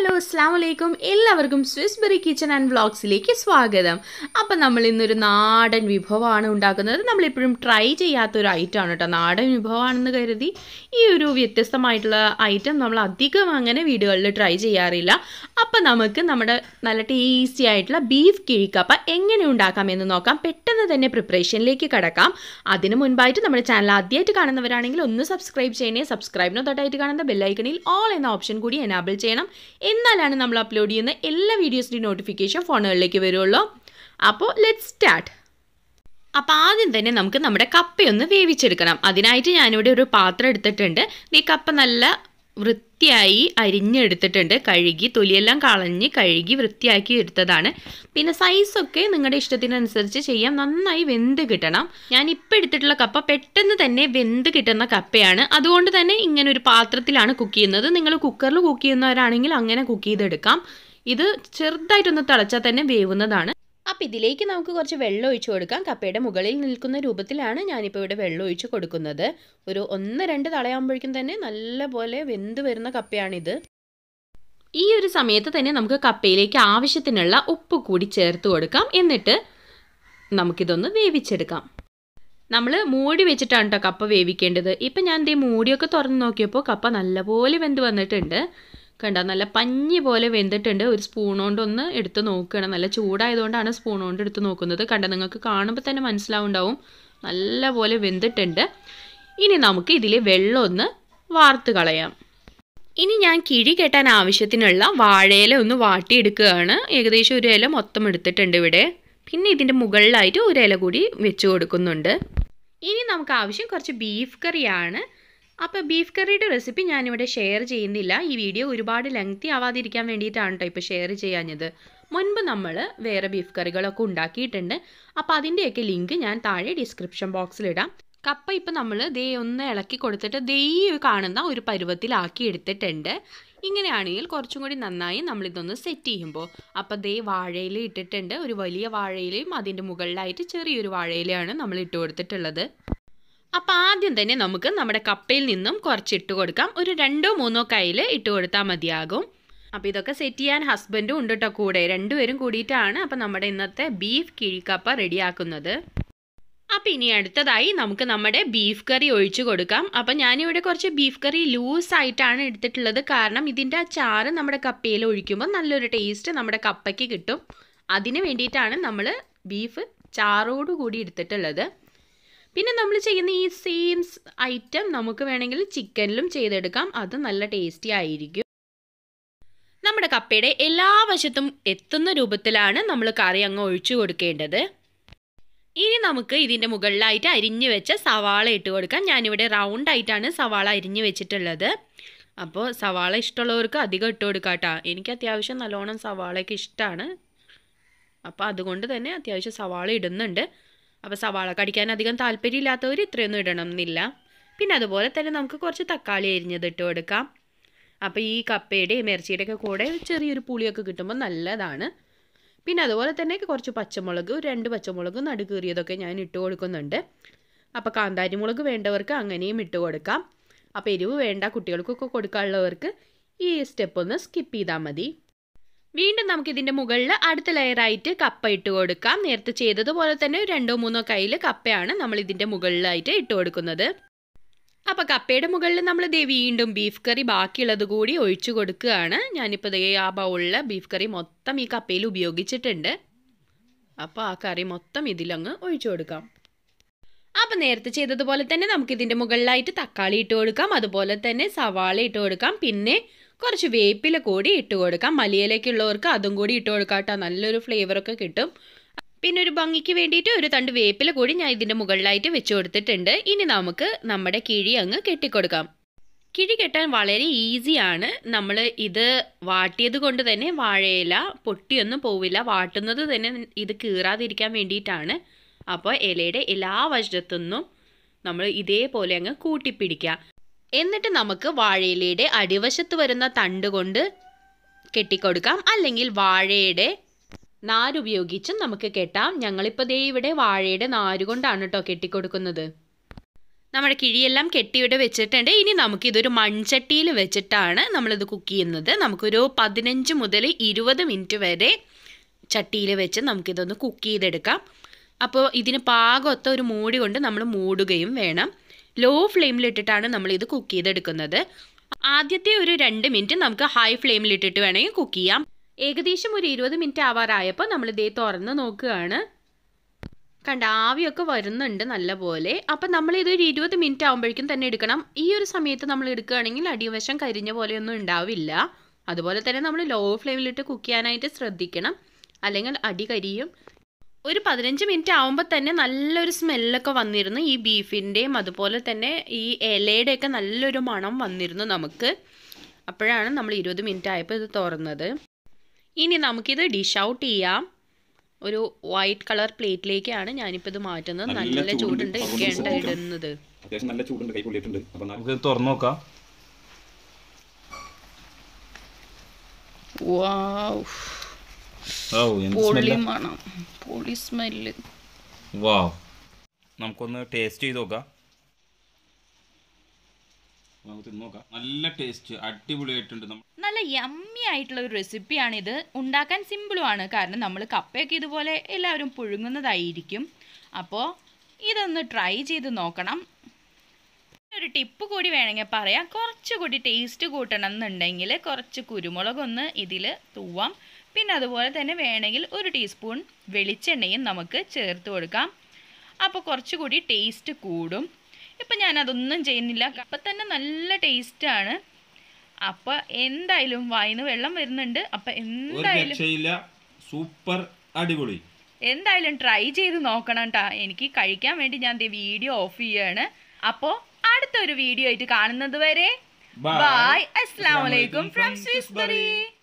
Hello അസ്സാം വലൈക്കും എല്ലാവർക്കും സ്വിസ് ബെറി കിച്ചൺ ആൻഡ് വ്ളോഗ്സിലേക്ക് സ്വാഗതം അപ്പം നമ്മൾ ഇന്നൊരു നാടൻ വിഭവമാണ് ഉണ്ടാക്കുന്നത് നമ്മളെപ്പോഴും ട്രൈ ചെയ്യാത്തൊരു ഐറ്റമാണ് കേട്ടോ നാടൻ വിഭവമാണെന്ന് കരുതി ഈ ഒരു വ്യത്യസ്തമായിട്ടുള്ള ഐറ്റം നമ്മൾ അധികം അങ്ങനെ വീടുകളിൽ ട്രൈ ചെയ്യാറില്ല അപ്പം നമുക്ക് നമ്മുടെ നല്ല ടേസ്റ്റി ആയിട്ടുള്ള ബീഫ് കിഴിക്കപ്പ എങ്ങനെ ഉണ്ടാക്കാമെന്ന് നോക്കാം പെട്ടെന്ന് തന്നെ പ്രിപ്പറേഷനിലേക്ക് കടക്കാം അതിന് മുൻപായിട്ട് നമ്മുടെ ചാനൽ ആദ്യമായിട്ട് കാണുന്നവരാണെങ്കിൽ ഒന്ന് സബ്സ്ക്രൈബ് ചെയ്യണേ സബ്സ്ക്രൈബിന് തൊട്ടായിട്ട് കാണുന്ന ബെല്ലൈക്കണിൽ ഓൾ എന്ന ഓപ്ഷൻ കൂടി എനാബിൾ ചെയ്യണം എന്നാലാണ് നമ്മൾ അപ്ലോഡ് ചെയ്യുന്ന എല്ലാ വീഡിയോസിൻ്റെയും നോട്ടിഫിക്കേഷൻ ഫോണുകളിലേക്ക് വരുള്ളൂ അപ്പോൾ ലെറ്റ് സ്റ്റാർട്ട് അപ്പോൾ ആദ്യം തന്നെ നമുക്ക് നമ്മുടെ കപ്പയൊന്ന് വേവിച്ചെടുക്കണം അതിനായിട്ട് ഞാനിവിടെ ഒരു പാത്രം എടുത്തിട്ടുണ്ട് ഈ കപ്പ നല്ല വൃത്തിയായി അരിഞ്ഞെടുത്തിട്ടുണ്ട് കഴുകി തൊലിയെല്ലാം കളഞ്ഞ് കഴുകി വൃത്തിയാക്കി എടുത്തതാണ് പിന്നെ സൈസൊക്കെ നിങ്ങളുടെ ഇഷ്ടത്തിനനുസരിച്ച് ചെയ്യാം നന്നായി വെന്ത് കിട്ടണം ഞാൻ ഇപ്പോൾ എടുത്തിട്ടുള്ള കപ്പ പെട്ടെന്ന് തന്നെ വെന്ത് കിട്ടുന്ന കപ്പയാണ് അതുകൊണ്ട് തന്നെ ഇങ്ങനെ ഒരു പാത്രത്തിലാണ് കുക്ക് ചെയ്യുന്നത് നിങ്ങൾ കുക്കറിൽ കുക്ക് ചെയ്യുന്നവരാണെങ്കിൽ അങ്ങനെ കുക്ക് ചെയ്തെടുക്കാം ഇത് ചെറുതായിട്ടൊന്ന് തിളച്ചാൽ തന്നെ വേവുന്നതാണ് അപ്പം ഇതിലേക്ക് നമുക്ക് കുറച്ച് വെള്ളം ഒഴിച്ചു കൊടുക്കാം കപ്പയുടെ മുകളിൽ നിൽക്കുന്ന രൂപത്തിലാണ് ഞാനിപ്പോൾ ഇവിടെ വെള്ളം ഒഴിച്ച് കൊടുക്കുന്നത് ഒരു ഒന്ന് രണ്ട് തളയാകുമ്പോഴേക്കും തന്നെ നല്ലപോലെ വെന്ത് വരുന്ന കപ്പയാണിത് ഈ ഒരു സമയത്ത് തന്നെ നമുക്ക് കപ്പയിലേക്ക് ആവശ്യത്തിനുള്ള ഉപ്പ് കൂടി ചേർത്ത് കൊടുക്കാം എന്നിട്ട് നമുക്കിതൊന്ന് വേവിച്ചെടുക്കാം നമ്മൾ മൂടി വെച്ചിട്ടാണ് കേട്ടോ കപ്പ വേവിക്കേണ്ടത് ഇപ്പം ഞാൻ ദേ മൂടിയൊക്കെ തുറന്ന് നോക്കിയപ്പോൾ കപ്പ നല്ലപോലെ വെന്ത് വന്നിട്ടുണ്ട് കണ്ട നല്ല പഞ്ഞി പോലെ വെന്തിട്ടുണ്ട് ഒരു സ്പൂൺ കൊണ്ടൊന്ന് എടുത്ത് നോക്കണം നല്ല ചൂടായതുകൊണ്ടാണ് സ്പൂൺ കൊണ്ട് എടുത്ത് നോക്കുന്നത് കണ്ട നിങ്ങൾക്ക് കാണുമ്പോൾ തന്നെ മനസ്സിലാവുണ്ടാവും നല്ല പോലെ വെന്തിട്ടുണ്ട് ഇനി നമുക്ക് ഇതിൽ വെള്ളം ഒന്ന് വാർത്ത് കളയാം ഇനി ഞാൻ കിഴി കെട്ടാൻ ആവശ്യത്തിനുള്ള വാഴയില ഒന്ന് വാട്ടിയെടുക്കുകയാണ് ഏകദേശം ഒരു ഇല മൊത്തം എടുത്തിട്ടുണ്ട് ഇവിടെ പിന്നെ ഇതിൻ്റെ മുകളിലായിട്ട് ഒരു ഇല കൂടി വെച്ച് കൊടുക്കുന്നുണ്ട് ഇനി നമുക്ക് ആവശ്യം കുറച്ച് ബീഫ് കറിയാണ് അപ്പോൾ ബീഫ് കറിയുടെ റെസിപ്പി ഞാനിവിടെ ഷെയർ ചെയ്യുന്നില്ല ഈ വീഡിയോ ഒരുപാട് ലെങ്തി ആവാതിരിക്കാൻ വേണ്ടിയിട്ടാണ് കേട്ടോ ഇപ്പോൾ ഷെയർ ചെയ്യാഞ്ഞത് മുൻപ് നമ്മൾ വേറെ ബീഫ് കറികളൊക്കെ ഉണ്ടാക്കിയിട്ടുണ്ട് അപ്പോൾ അതിൻ്റെയൊക്കെ ലിങ്ക് ഞാൻ താഴെ ഡിസ്ക്രിപ്ഷൻ ബോക്സിലിടാം കപ്പ ഇപ്പം നമ്മൾ ദേ ഒന്ന് ഇളക്കി കൊടുത്തിട്ട് ദേ ഈ കാണുന്ന ഒരു പരുവത്തിലാക്കി എടുത്തിട്ടുണ്ട് ഇങ്ങനെയാണെങ്കിൽ കുറച്ചും കൂടി നന്നായി നമ്മളിതൊന്ന് സെറ്റ് ചെയ്യുമ്പോൾ അപ്പോൾ ദേ വാഴയില ഇട്ടിട്ടുണ്ട് ഒരു വലിയ വാഴയിലയും അതിൻ്റെ മുകളിലായിട്ട് ചെറിയൊരു വാഴയിലയാണ് നമ്മൾ ഇട്ട് കൊടുത്തിട്ടുള്ളത് അപ്പോൾ ആദ്യം തന്നെ നമുക്ക് നമ്മുടെ കപ്പയിൽ നിന്നും കുറച്ച് ഇട്ട് കൊടുക്കാം ഒരു രണ്ടോ മൂന്നോ കയ്യിൽ ഇട്ട് കൊടുത്താൽ മതിയാകും അപ്പോൾ ഇതൊക്കെ സെറ്റ് ചെയ്യാൻ ഹസ്ബൻഡും ഉണ്ട് കേട്ടോ കൂടെ രണ്ടുപേരും കൂടിയിട്ടാണ് അപ്പോൾ നമ്മുടെ ഇന്നത്തെ ബീഫ് കിഴിക്കപ്പ റെഡിയാക്കുന്നത് അപ്പോൾ ഇനി അടുത്തതായി നമുക്ക് നമ്മുടെ ബീഫ് കറി ഒഴിച്ചു കൊടുക്കാം അപ്പം ഞാനിവിടെ കുറച്ച് ബീഫ് കറി ലൂസ് ആയിട്ടാണ് എടുത്തിട്ടുള്ളത് കാരണം ഇതിൻ്റെ ആ ചാറ് നമ്മുടെ കപ്പയിൽ ഒഴിക്കുമ്പോൾ നല്ലൊരു ടേസ്റ്റ് നമ്മുടെ കപ്പയ്ക്ക് കിട്ടും അതിന് വേണ്ടിയിട്ടാണ് നമ്മൾ ബീഫ് ചാറോട് കൂടി എടുത്തിട്ടുള്ളത് പിന്നെ നമ്മൾ ചെയ്യുന്ന ഈ സെയിം ഐറ്റം നമുക്ക് വേണമെങ്കിൽ ചിക്കനിലും ചെയ്തെടുക്കാം അത് നല്ല ടേസ്റ്റി ആയിരിക്കും നമ്മുടെ കപ്പയുടെ എല്ലാ വശത്തും എത്തുന്ന രൂപത്തിലാണ് നമ്മൾ കറി അങ്ങ് ഒഴിച്ചു കൊടുക്കേണ്ടത് ഇനി നമുക്ക് ഇതിൻ്റെ മുകളിലായിട്ട് അരിഞ്ഞു വെച്ച സവാള ഇട്ട് കൊടുക്കാം ഞാനിവിടെ റൗണ്ട് ആയിട്ടാണ് സവാള അരിഞ്ഞു വെച്ചിട്ടുള്ളത് അപ്പോൾ സവാള ഇഷ്ടമുള്ളവർക്ക് അധികം ഇട്ട് കൊടുക്കാം കേട്ടോ എനിക്ക് അത്യാവശ്യം നല്ലോണം സവാളയൊക്കെ ഇഷ്ടമാണ് അപ്പോൾ അതുകൊണ്ട് തന്നെ അത്യാവശ്യം സവാള ഇടുന്നുണ്ട് അപ്പോൾ സവാള കടിക്കാൻ അധികം താല്പര്യമില്ലാത്തവർ ഇത്രയൊന്നും ഇടണം എന്നില്ല പിന്നെ അതുപോലെ തന്നെ നമുക്ക് കുറച്ച് തക്കാളി അരിഞ്ഞത് ഇട്ട് കൊടുക്കാം അപ്പോൾ ഈ കപ്പയുടെയും ഇറച്ചിയുടെയൊക്കെ കൂടെ ചെറിയൊരു പുളിയൊക്കെ കിട്ടുമ്പോൾ നല്ലതാണ് പിന്നെ അതുപോലെ തന്നെ കുറച്ച് പച്ചമുളക് രണ്ട് പച്ചമുളക് നടുകീറിയതൊക്കെ ഞാൻ ഇട്ട് കൊടുക്കുന്നുണ്ട് അപ്പോൾ കാന്താരി മുളക് വേണ്ടവർക്ക് അങ്ങനെയും ഇട്ട് കൊടുക്കാം അപ്പോൾ എരിവ് വേണ്ട കുട്ടികൾക്കൊക്കെ കൊടുക്കാനുള്ളവർക്ക് ഈ സ്റ്റെപ്പ് ഒന്ന് സ്കിപ്പ് ചെയ്താൽ മതി വീണ്ടും നമുക്ക് ഇതിൻ്റെ മുകളിൽ അടുത്ത ലെയറായിട്ട് കപ്പ ഇട്ട് കൊടുക്കാം നേരത്തെ ചെയ്തതുപോലെ തന്നെ രണ്ടോ മൂന്നോ കയ്യിൽ കപ്പയാണ് നമ്മൾ ഇതിൻ്റെ മുകളിലായിട്ട് ഇട്ട് കൊടുക്കുന്നത് അപ്പോൾ കപ്പയുടെ മുകളിൽ നമ്മൾ ദേ വീണ്ടും ബീഫ് കറി ബാക്കിയുള്ളത് കൂടി ഒഴിച്ചു കൊടുക്കുകയാണ് ഞാനിപ്പോൾ ദേ ആ ബൗളിൽ ബീഫ് കറി മൊത്തം ഈ കപ്പയിൽ ഉപയോഗിച്ചിട്ടുണ്ട് അപ്പോൾ ആ കറി മൊത്തം ഇതിലങ്ങ് ഒഴിച്ചു കൊടുക്കാം അപ്പോൾ നേരത്തെ ചെയ്തതുപോലെ തന്നെ നമുക്ക് ഇതിൻ്റെ മുകളിലായിട്ട് തക്കാളി ഇട്ട് കൊടുക്കാം അതുപോലെ തന്നെ സവാള ഇട്ട് കൊടുക്കാം പിന്നെ കുറച്ച് വേപ്പില കൂടി ഇട്ട് കൊടുക്കാം മലിയിലേക്കുള്ളവർക്ക് അതും കൂടി ഇട്ട് കൊടുക്കാം കേട്ടോ നല്ലൊരു ഫ്ലേവറൊക്കെ കിട്ടും പിന്നെ ഒരു ഭംഗിക്ക് വേണ്ടിയിട്ട് ഒരു തണ്ട് വേപ്പില കൂടി ഞാൻ ഇതിൻ്റെ മുകളിലായിട്ട് വെച്ച് കൊടുത്തിട്ടുണ്ട് ഇനി നമുക്ക് നമ്മുടെ കിഴി അങ്ങ് കെട്ടിക്കൊടുക്കാം കിഴി കെട്ടാൻ വളരെ ഈസിയാണ് നമ്മൾ ഇത് വാട്ടിയത് കൊണ്ട് തന്നെ വാഴയില പൊട്ടിയൊന്നും പോവില്ല വാട്ടുന്നത് തന്നെ ഇത് കീറാതിരിക്കാൻ വേണ്ടിയിട്ടാണ് അപ്പോൾ ഇലയുടെ എല്ലാ വശത്തുനിന്നും നമ്മൾ ഇതേപോലെ അങ്ങ് കൂട്ടിപ്പിടിക്കുക എന്നിട്ട് നമുക്ക് വാഴയിലയുടെ അടിവശത്ത് വരുന്ന തണ്ട് കൊണ്ട് കെട്ടിക്കൊടുക്കാം അല്ലെങ്കിൽ വാഴയുടെ നാരുപയോഗിച്ചും നമുക്ക് കെട്ടാം ഞങ്ങളിപ്പോൾ ദേ ഇവിടെ വാഴയുടെ നാരുകൊണ്ടാണ് കേട്ടോ കെട്ടിക്കൊടുക്കുന്നത് നമ്മുടെ കിഴിയെല്ലാം കെട്ടിവിടെ വെച്ചിട്ടുണ്ട് ഇനി നമുക്കിതൊരു മൺചട്ടിയിൽ വെച്ചിട്ടാണ് നമ്മളിത് കുക്ക് ചെയ്യുന്നത് നമുക്കൊരു പതിനഞ്ച് മുതൽ ഇരുപത് മിനിറ്റ് വരെ ചട്ടിയിൽ വെച്ച് നമുക്കിതൊന്ന് കുക്ക് ചെയ്തെടുക്കാം അപ്പോൾ ഇതിന് പാകമൊത്ത ഒരു മൂടി കൊണ്ട് നമ്മൾ മൂടുകയും വേണം ലോ ഫ്ലെയിമിലിട്ടിട്ടാണ് നമ്മളിത് കുക്ക് ചെയ്തെടുക്കുന്നത് ആദ്യത്തെ ഒരു രണ്ട് മിനിറ്റ് നമുക്ക് ഹൈ ഫ്ലെയിമിലിട്ടിട്ട് വേണമെങ്കിൽ കുക്ക് ചെയ്യാം ഏകദേശം ഒരു ഇരുപത് മിനിറ്റ് ആവാറായപ്പോൾ നമ്മൾ ഇതേ തുറന്ന് നോക്കുകയാണ് കണ്ട ആവിയൊക്കെ വരുന്നുണ്ട് നല്ലപോലെ അപ്പം നമ്മൾ ഇതൊരു ഇരുപത് മിനിറ്റ് ആകുമ്പോഴേക്കും തന്നെ എടുക്കണം ഈ ഒരു സമയത്ത് നമ്മൾ എടുക്കുകയാണെങ്കിൽ അടിവശം കരിഞ്ഞ പോലെയൊന്നും ഉണ്ടാവില്ല അതുപോലെ തന്നെ നമ്മൾ ലോ ഫ്ലെയിമിലിട്ട് കുക്ക് ചെയ്യാനായിട്ട് ശ്രദ്ധിക്കണം അല്ലെങ്കിൽ അടി കരിയും ഒരു പതിനഞ്ച് മിനിറ്റ് ആകുമ്പോൾ തന്നെ നല്ലൊരു സ്മെല്ലൊക്കെ വന്നിരുന്നു ഈ ബീഫിൻ്റെയും അതുപോലെ തന്നെ ഈ ഇലയുടെയൊക്കെ നല്ലൊരു മണം വന്നിരുന്നു നമുക്ക് അപ്പോഴാണ് നമ്മൾ ഇരുപത് മിനിറ്റ് ആയപ്പോൾ ഇത് തുറന്നത് ഇനി നമുക്കിത് ഡിഷ് ഔട്ട് ചെയ്യാം ഒരു വൈറ്റ് കളർ പ്ലേറ്റിലേക്കാണ് ഞാനിപ്പോൾ ഇത് മാറ്റുന്നത് നല്ല നല്ല ചൂടുണ്ട്. ചൂടുണ്ട് അതുകൊണ്ട് ഒക്കെയാണ് ശ്രദ്ധിക്കണം. ഇടുന്നത് അത്യാവശ്യം നല്ല ചൂടുണ്ട് കൈ പൊള്ളിയിട്ടുണ്ട് അപ്പൊ നാ- നമുക്ക് തുറന്നു നോക്കാം ഓ എന്ത് സ്മെല്ല മണം പൊളി സ്മെല്ല് വാ നമുക്കൊന്ന് ടേസ്റ്റ് ചെയ്ത് നോക്കാം നമുക്ക് തിന്ന് നോക്കാം നല്ല ടേസ്റ്റ് അടിപൊളിയായിട്ടുണ്ട് നമ്മ- നല്ല യമ്മി ആയിട്ടുള്ള ഒരു റെസിപ്പിയാണിത് ഉണ്ടാക്കാൻ സിമ്പിളുമാണ് കാരണം നമ്മൾ കപ്പയൊക്കെ ഇതുപോലെ എല്ലാവരും പുഴുങ്ങുന്നതായിരിക്കും അപ്പോൾ ഇതൊന്ന് ട്രൈ ചെയ്ത് നോക്കണം ഒരു ടിപ്പ് കൂടി വേണമെങ്കിൽ പറയാം കുറച്ചുകൂടി ടേസ്റ്റ് കൂട്ടണം എന്നുണ്ടെങ്കിൽ കുറച്ച് കുരുമുളകൊന്ന് ഇതിൽ തൂവാം പിന്നെ അതുപോലെ തന്നെ വേണമെങ്കിൽ ഒരു ടീസ്പൂൺ വെളിച്ചെണ്ണയും നമുക്ക് ചേർത്ത് കൊടുക്കാം അപ്പോൾ കുറച്ചുകൂടി ടേസ്റ്റ് കൂടും ഇപ്പം ഞാൻ അതൊന്നും ചെയ്യുന്നില്ല അപ്പം തന്നെ നല്ല ടേസ്റ്റാണ് അപ്പോൾ എന്തായാലും വായിന്ന് വെള്ളം വരുന്നുണ്ട് അപ്പം ഒരു എന്തായാലും രക്ഷയില്ല സൂപ്പർ അടിപൊളി എന്തായാലും ട്രൈ ചെയ്ത് നോക്കണം കേട്ടോ എനിക്ക് കഴിക്കാൻ വേണ്ടി ഞാൻ ദേ വീഡിയോ ഓഫ് ചെയ്യാണ് അപ്പോൾ അടുത്തൊരു വീഡിയോ ആയിട്ട് കാണുന്നത് വരെ Bye. ബൈ അസ്സാം വലൈക്കും ഫ്രം സ്വിസ്ബറി